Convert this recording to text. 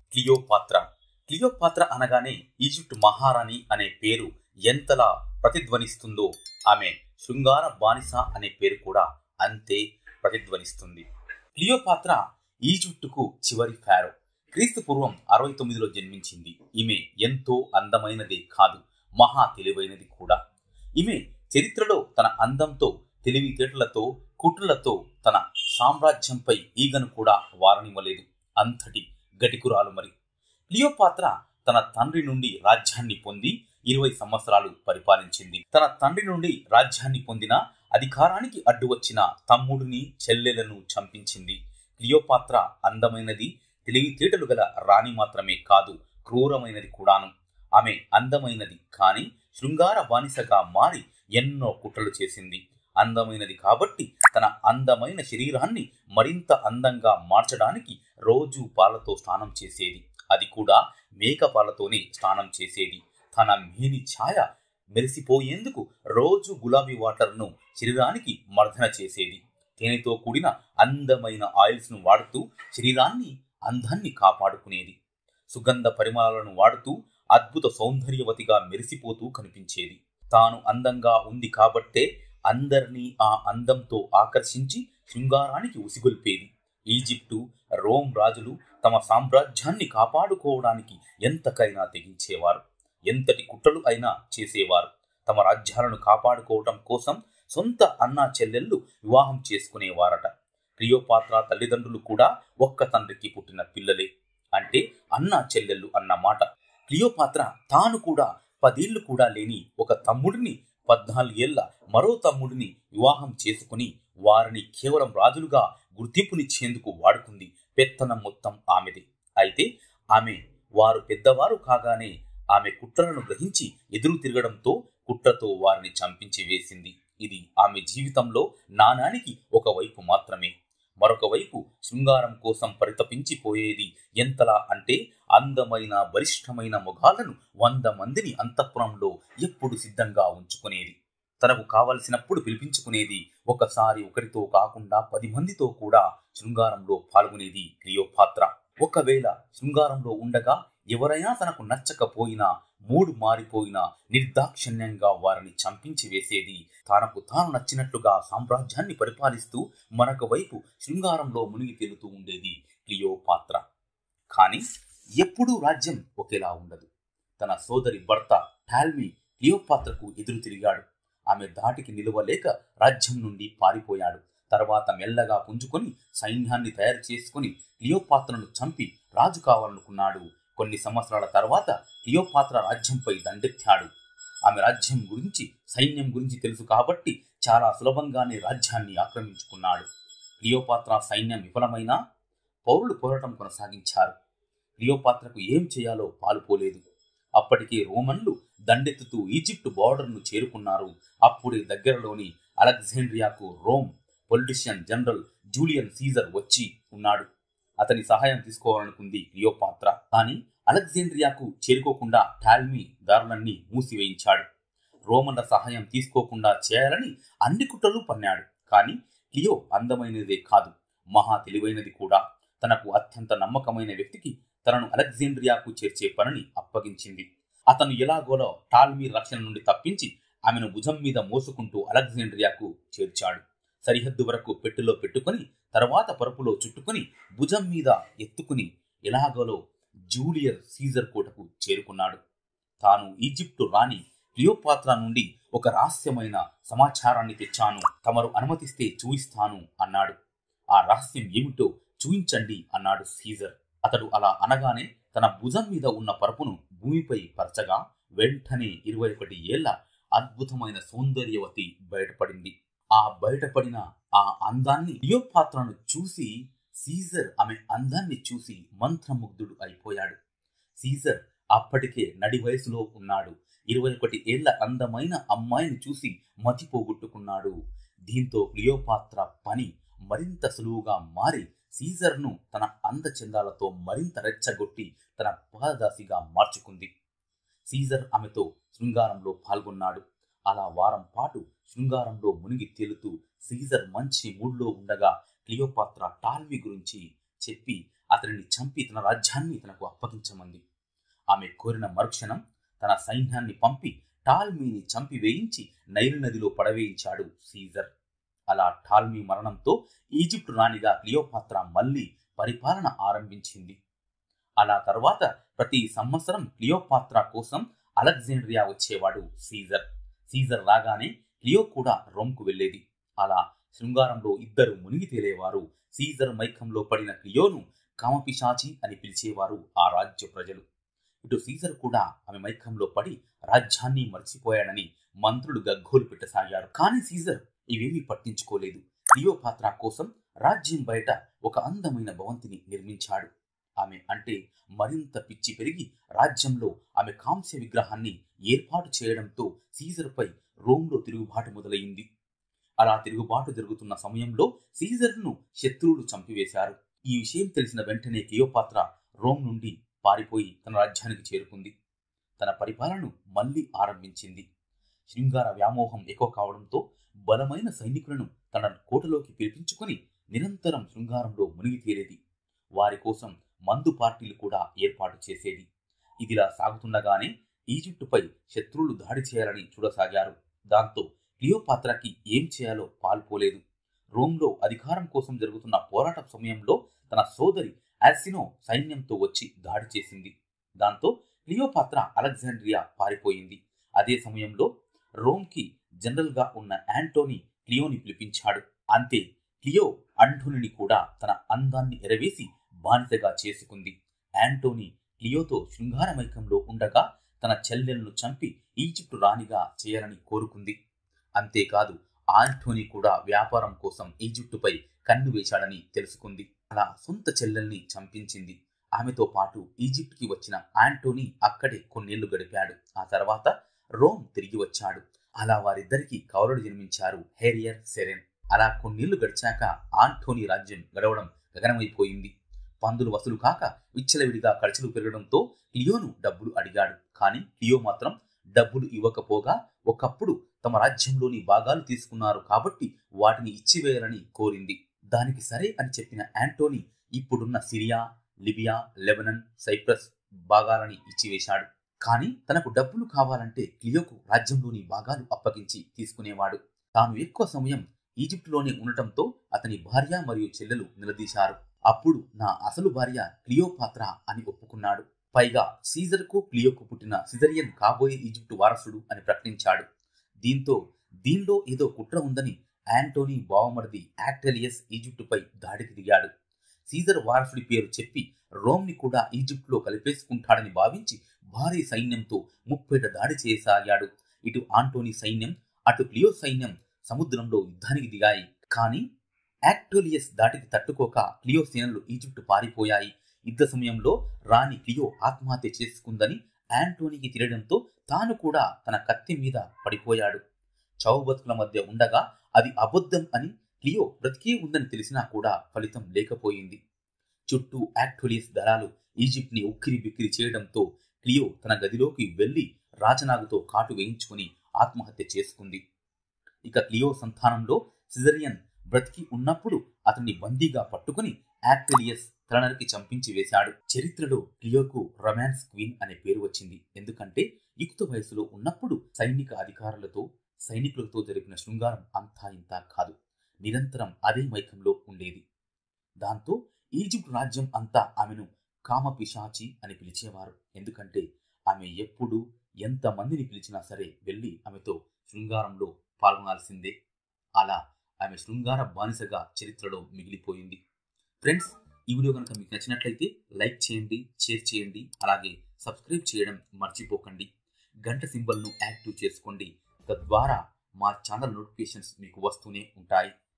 Cleopatra Cleopatra అనగానే Egypt మహారాణి అనే పేరు ఎంతలా ప్రతిధ్వనిస్తుందో ఆమె శృంగార బానిస అనే పేరు కూడా అంతే ప్రతిధ్వనిస్తుంది క్లియోపాత్ర ఈజిప్టుకు చివరి ఫారో క్రీస్తు పూర్వం అరవై తొమ్మిదిలో జన్మించింది ఈమె ఎంతో అందమైనదే కాదు మహా తెలివైనది కూడా ఈమె చరిత్రలో తన అందంతో తెలివితేటలతో కుట్రలతో తన సామ్రాజ్యంపై ఈగను కూడా వారనివ్వలేదు అంతటి గటికురాలు మరి క్లియోపాత్ర తన తండ్రి నుండి రాజ్యాన్ని పొంది ఇరవై సంవత్సరాలు పరిపాలించింది తన తండ్రి నుండి రాజ్యాన్ని పొందిన అధికారానికి అడ్డు వచ్చిన తమ్ముడిని చెల్లెలను చంపించింది క్లియోపాత్ర అందమైనది తెలివితేటలు గల రాణి మాత్రమే కాదు క్రూరమైనది కూడాను ఆమె అందమైనది కాని శృంగార బానిసగా మారి ఎన్నో కుట్రలు చేసింది అందమైనది కాబట్టి తన అందమైన శరీరాన్ని మరింత అందంగా మార్చడానికి రోజు పాలతో స్నానం చేసేది అది కూడా మేక పాలతోనే స్నానం చేసేది తన మేని ఛాయ మెరిసిపోయేందుకు రోజు గులాబీ వాటర్ను శరీరానికి మర్దన చేసేది తేనెతో కూడిన అందమైన ఆయిల్స్ ను వాడుతూ శరీరాన్ని అందాన్ని కాపాడుకునేది సుగంధ పరిమళాలను వాడుతూ అద్భుత సౌందర్యవతిగా మెరిసిపోతూ కనిపించేది తాను అందంగా ఉంది కాబట్టే అందరినీ ఆ అందంతో ఆకర్షించి శృంగారానికి ఉసిగొల్పేది ఈజిప్టు రోమ్ రాజులు తమ సామ్రాజ్యాన్ని కాపాడుకోవడానికి ఎంతకైనా తెగించేవారు ఎంతటి కుట్రలు అయినా చేసేవారు తమ రాజ్యాలను కాపాడుకోవటం కోసం సొంత అన్నా చెల్లెళ్ళు వివాహం చేసుకునేవారట క్లియోపాత్ర తల్లిదండ్రులు కూడా ఒక్క తండ్రికి పుట్టిన పిల్లలే అంటే అన్నా చెల్లెళ్ళు అన్నమాట క్లియోపాత్ర తాను కూడా పదేళ్లు కూడా లేని ఒక తమ్ముడిని పద్నాలుగేళ్ల మరో తమ్ముడిని వివాహం చేసుకుని వారిని కేవలం రాజులుగా గుర్తింపునిచ్చేందుకు వాడుకుంది పెత్తనం మొత్తం ఆమెది అయితే ఆమె వారు పెద్దవారు కాగానే ఆమె కుట్రలను గ్రహించి ఎదురు తిరగడంతో కుట్రతో వారిని చంపించి వేసింది ఇది ఆమె జీవితంలో నాణానికి ఒకవైపు మాత్రమే మరొక వైపు శృంగారం కోసం పరితపించిపోయేది ఎంతలా అంటే అందమైన బలిష్టమైన మొగాలను వంద మందిని అంతఃపురంలో ఎప్పుడు సిద్ధంగా ఉంచుకునేది తనకు కావలసినప్పుడు పిలిపించుకునేది ఒకసారి ఒకరితో కాకుండా పది మందితో కూడా శృంగారంలో పాల్గొనేది క్లియోపాత్ర ఒకవేళ శృంగారంలో ఉండగా ఎవరైనా తనకు నచ్చకపోయినా మూడు మారిపోయినా నిర్దాక్షిణ్యంగా వారిని చంపించి వేసేది తనకు తాను నచ్చినట్లుగా సామ్రాజ్యాన్ని పరిపాలిస్తూ మరొక వైపు శృంగారంలో మునిగి తేలుతూ ఉండేది క్లియోపాత్ర కానీ ఎప్పుడూ రాజ్యం ఒకేలా ఉండదు తన సోదరి భర్త టాల్మీ క్లియోపాత్రకు ఎదురు తిరిగాడు ఆమె దాటికి నిలవలేక రాజ్యం నుండి పారిపోయాడు తర్వాత మెల్లగా పుంజుకొని సైన్యాన్ని తయారు చేసుకుని క్లియోపాత్రను చంపి రాజు కావాలనుకున్నాడు కొన్ని సంవత్సరాల తర్వాత క్లియోపాత్ర రాజ్యంపై దండెత్తాడు ఆమె రాజ్యం గురించి సైన్యం గురించి తెలుసు కాబట్టి చాలా సులభంగానే రాజ్యాన్ని ఆక్రమించుకున్నాడు క్లియోపాత్ర సైన్యం విఫలమైనా పౌరులు పోరాటం కొనసాగించారు క్లియోపాత్రకు ఏం చేయాలో పాలుపోలేదు అప్పటికే రోమన్లు దండెత్తుతూ ఈజిప్ట్ బార్డర్ను చేరుకున్నారు అప్పుడే దగ్గరలోని అలెగ్జాండ్రియాకు Rome politician general Julian Caesar వచ్చి ఉన్నాడు అతని సహాయం తీసుకోవాలనుకుంది క్లియోపాత్ర కానీ అలెగ్జాండ్రియాకు చేరుకోకుండా టాల్మీ దారులన్నీ మూసివేయించాడు రోమన్ల సహాయం తీసుకోకుండా చేయాలని అన్ని కుట్రలు పన్నాడు కానీ క్లియో అందమైనదే కాదు మహా తెలివైనది కూడా తనకు అత్యంత నమ్మకమైన వ్యక్తికి తనను అలెగ్జాండ్రియాకు చేర్చే పనిని అప్పగించింది అతను ఎలాగోలో టాల్మీ రక్షణ నుండి తప్పించి ఆమెను భుజం మీద మోసుకుంటూ అలెగ్జాండ్రియాకు చేర్చాడు సరిహద్దు వరకు పెట్టెలో పెట్టుకుని తర్వాత పరుపులో చుట్టుకుని భుజం మీద ఎత్తుకుని ఎలాగోలో జూలియర్ సీజర్ కోటకు చేరుకున్నాడు తాను ఈజిప్టు రాణి క్లియోపాత్ర నుండి ఒక రహస్యమైన సమాచారాన్ని తెచ్చాను తమరు అనుమతిస్తే చూయిస్తాను అన్నాడు ఆ రహస్యం ఏమిటో చూయించండి అన్నాడు సీజర్ అతడు అలా అనగానే తన భుజం మీద ఉన్న పరుపును భూమిపై పరచగా వెంటనే ఇరవై ఒకటి ఏళ్ల అద్భుతమైన సౌందర్యవతి బయటపడింది ఆ బయటపడిన ఆ అందాన్ని లియోపాత్రను చూసి సీజర్ ఆమె అందాన్ని చూసి మంత్రముగ్ధుడు అయిపోయాడు సీజర్ అప్పటికే నడి వయసులో ఉన్నాడు ఇరవై ఒకటి ఏళ్ల అందమైన అమ్మాయిని చూసి మతిపోగొట్టుకున్నాడు దీంతో క్లియోపాత్ర పని మరింత సులువుగా మారి సీజర్ను తన అందచందాలతో మరింత రెచ్చగొట్టి తన పాదదాసిగా మార్చుకుంది సీజర్ ఆమెతో శృంగారంలో పాల్గొన్నాడు అలా వారం పాటు శృంగారంలో మునిగి తేలుతూ సీజర్ మంచి మూడ్లో ఉండగా క్లియోపాత్ర టాల్మీ గురించి చెప్పి అతనిని చంపి తన రాజ్యాన్ని తనకు అప్పగించమంది ఆమె కోరిన మరుక్షణం తన సైన్యాన్ని పంపి టాల్మీని చంపి వేయించి నైలు నదిలో పడవేయించాడు సీజర్ అలా టాల్మీ మరణంతో ఈజిప్టు రాణిగా క్లియోపాత్ర మళ్ళీ పరిపాలన ఆరంభించింది అలా తర్వాత ప్రతి సంవత్సరం క్లియోపాత్ర కోసం అలెగ్జాండ్రియా వచ్చేవాడు సీజర్ సీజర్ రాగానే క్లియో కూడా రోమ్కు వెళ్ళేది అలా శృంగారంలో ఇద్దరు మునిగి తేలేవారు సీజర్ మైకంలో పడిన క్లియోను కామపిశాచి అని పిలిచేవారు ఆ రాజ్య ప్రజలు ఇటు సీజర్ కూడా ఆమె మైకంలో పడి రాజ్యాన్ని మర్చిపోయాడని మంత్రులు గగ్గోలు పెట్టసాగారు కానీ సీజర్ ఇవేమీ పట్టించుకోలేదు క్లియోపాత్ర కోసం రాజ్యం బయట ఒక అందమైన భవంతిని నిర్మించాడు ఆమె అంటే మరింత పిచ్చి పెరిగి రాజ్యంలో ఆమె కాంస్య విగ్రహాన్ని ఏర్పాటు చేయడంతో సీజర్పై రోమ్లో తిరుగుబాటు మొదలైంది అలా తిరుగుబాటు జరుగుతున్న సమయంలో సీజర్ను శత్రువులు చంపివేశారు ఈ విషయం తెలిసిన వెంటనే క్లియోపాత్ర రోమ్ నుండి పారిపోయి తన రాజ్యానికి చేరుకుంది తన పరిపాలనను మళ్లీ ఆరంభించింది శృంగార వ్యామోహం ఎక్కువ కావడంతో బలమైన సైనికులను తన కోటలోకి పిలిపించుకొని నిరంతరం శృంగారంలో మునిగి తేలేది వారి కోసం మందు పార్టీలు కూడా ఏర్పాటు చేసేది ఇదిలా సాగుతుండగానే ఈజిప్టుపై శత్రువులు దాడి చేయాలని చూడసాగారు దాంతో క్లియోపాత్రకి ఏం చేయాలో పాల్పోలేదు రోమ్లో అధికారం కోసం జరుగుతున్న పోరాట సమయంలో తన సోదరి యాసినో సైన్యంతో వచ్చి దాడి చేసింది దాంతో క్లియోపాత్ర అలెగ్జాండ్రియా పారిపోయింది అదే సమయంలో రోమ్కి జనరల్గా ఉన్న యాంటోనీ క్లియోని పిలిపించాడు అంతే క్లియో అంటోనిని కూడా తన అందాన్ని ఎరవేసి బానిసగా చేసుకుంది యాంటోనీ క్లియోతో శృంగారమైకంలో ఉండగా తన చెల్లెలను చంపి ఈజిప్టు రాణిగా చేయాలని కోరుకుంది అంతేకాదు ఆంటోనీ కూడా వ్యాపారం కోసం ఈజిప్టుపై కన్ను వేశాడని తెలుసుకుంది అలా సొంత చెల్లెల్ని చంపించింది ఆమెతో పాటు ఈజిప్ట్కి వచ్చిన ఆంటోనీ అక్కడే కొన్నేళ్లు గడిపాడు ఆ తర్వాత రోమ్ తిరిగి వచ్చాడు అలా వారిద్దరికి కౌరడు జన్మించారు హేరియర్ సెరెన్ అలా కొన్నేళ్లు గడిచాక ఆంటోనీ రాజ్యం గడవడం గగనమైపోయింది పందులు వసూలు కాక విచ్చలవిడిగా ఖర్చులు పెరగడంతో లియోను డబ్బులు అడిగాడు కానీ లియో మాత్రం డబ్బులు ఇవ్వకపోగా ఒకప్పుడు తమ రాజ్యంలోని భాగాలు తీసుకున్నారు కాబట్టి వాటిని ఇచ్చివేయాలని కోరింది దానికి సరే అని చెప్పిన యాంటోనీ ఇప్పుడున్న సిరియా లిబియా లెబనన్ సైప్రస్ భాగాలని ఇచ్చివేశాడు కానీ తనకు డబ్బులు కావాలంటే క్లియోకు రాజ్యంలోని భాగాలు అప్పగించి తీసుకునేవాడు తాను ఎక్కువ సమయం ఈజిప్టులోనే ఉండటంతో అతని భార్య మరియు చెల్లెలు నిలదీశారు అప్పుడు నా అసలు భార్య క్లియోపాత్ర అని ఒప్పుకున్నాడు పైగా సీజర్కు క్లియోకు పుట్టిన సిజరియన్ కాబోయే ఈజిప్టు వారసుడు అని ప్రకటించాడు దీంతో దీనిలో ఏదో కుట్ర ఉందని యాంటోనీ బావమరిది యాక్టెలియస్ ఈజిప్టుపై దాడికి దిగాడు సీజర్ వారసుడి పేరు చెప్పి రోమ్ని కూడా ఈజిప్టులో కలిపేసుకుంటాడని భావించి భారీ సైన్యంతో ముప్పేట దాడి చేయసాగాడు ఇటు ఆంటోనీ సైన్యం అటు క్లియో సైన్యం సముద్రంలో యుద్ధానికి దిగాయి కానీ యాక్టోలియస్ దాటికి తట్టుకోక క్లియో సేనలు ఈజిప్టు పారిపోయాయి యుద్ధ సమయంలో రాణి క్లియో ఆత్మహత్య చేసుకుందని యాంటోనీకి తెలియడంతో తాను కూడా తన కత్తి మీద పడిపోయాడు చౌబతుకుల మధ్య ఉండగా అది అబద్ధం అని క్లియో బ్రతికే ఉందని తెలిసినా కూడా ఫలితం లేకపోయింది చుట్టూ యాక్టోలియస్ దళాలు ఈజిప్ట్ని ఉక్కిరి బిక్కిరి చేయడంతో క్లియో తన గదిలోకి వెళ్లి రాజనాగుతో కాటు వేయించుకుని ఆత్మహత్య చేసుకుంది ఇక క్లియో సంతానంలో సిజరియన్ బ్రతికి ఉన్నప్పుడు అతన్ని బందీగా పట్టుకుని యాక్టెలియస్ తలనరికి చంపించి వేశాడు చరిత్రలో క్లియోకు రొమాన్స్ క్వీన్ అనే పేరు వచ్చింది ఎందుకంటే యుక్త వయసులో ఉన్నప్పుడు సైనిక అధికారులతో సైనికులతో జరిపిన శృంగారం అంతా ఇంతా కాదు నిరంతరం అదే మైకంలో ఉండేది దాంతో ఈజిప్ట్ రాజ్యం అంతా ఆమెను కామపిశాచి అని పిలిచేవారు ఎందుకంటే ఆమె ఎప్పుడు ఎంత మందిని పిలిచినా సరే వెళ్ళి ఆమెతో శృంగారంలో పాల్గొనాల్సిందే అలా ఆమె శృంగార బానిసగా చరిత్రలో మిగిలిపోయింది ఫ్రెండ్స్ ఈ వీడియో కనుక మీకు నచ్చినట్లయితే లైక్ చేయండి షేర్ చేయండి అలాగే సబ్స్క్రైబ్ చేయడం మర్చిపోకండి గంట సింబల్ను యాక్టివ్ చేసుకోండి తద్వారా మా ఛానల్ నోటిఫికేషన్స్ మీకు వస్తూనే ఉంటాయి